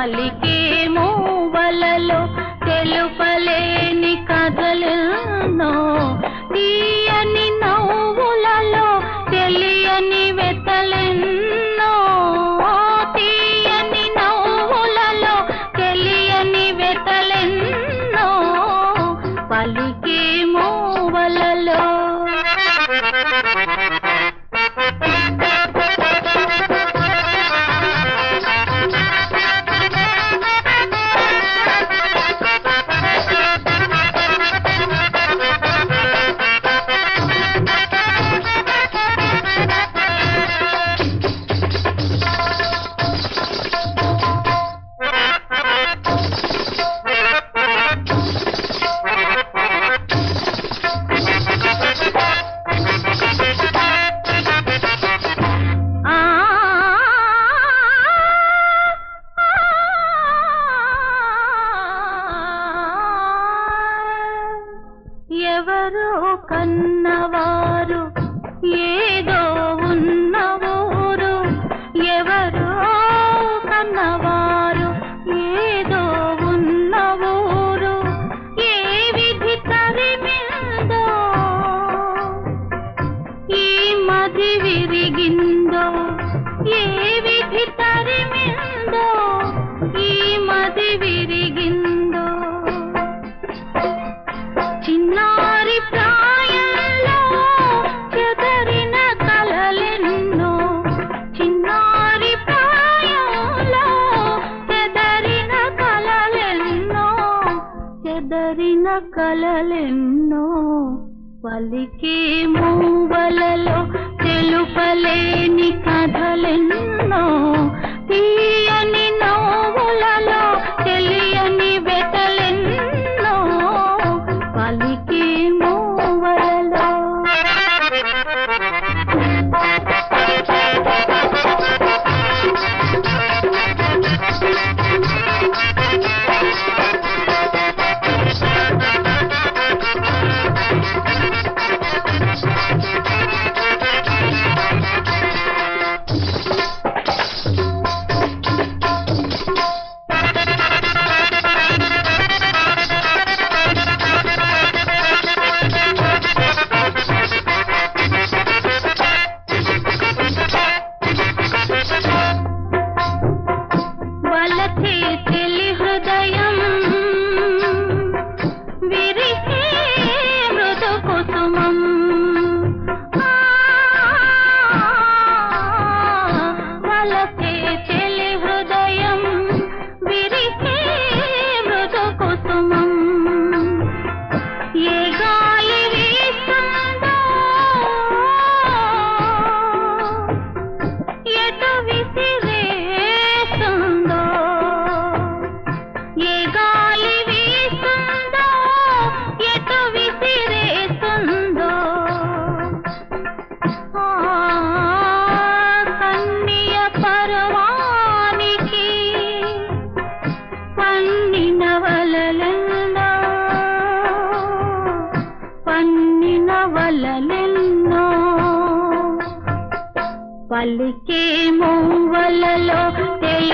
పలికే మూవలలో తెలుపలేని కథలెన్నో తీయని నవ్వులలో తెలియని వెతలెన్నో తీయని నవ్వులలో తెలియని వెతలెన్నో పలికే మూవలలో ఆ ఎవరో కన్నవారు ఏదో ఉన్న ఊరు ఎవరో కన్నవారు ఏదో ఉన్న ఊరు ఏ విధి తరిమిందో ఈ మది విరిగిందో ఏ విధి తరిమిందో ఈ మది విరిగిందో చిన్నారి ప్రాయంలో చెదరిన కలలెన్నో చిన్నారి ప్రాయంలో చెదరిన కలలెన్నో చెదరిన కలలెన్నో పలికే మూవలలో తెలుపలేని కథలెన్నో తీయని నవ్వులలో తెలియని వెతలెన్నో పలికే మూవలలో వలచే తెలి హృదయం విరిసే మృదు కుసుమం ఆ, వలచే తెలి హృదయం విరిసే మృదు కుసుమం ఏ గాలి వీస్తుందో ఎటు విసిరేస్తుందో ఏ గాలి వీస్తుందో ఎటు విసిరేస్తుందో ఆ, కన్నియ పర్వానికి పన్నిన వలలెన్నో పన్నిన వలలెన్నో పలికే మూవలలో తెలి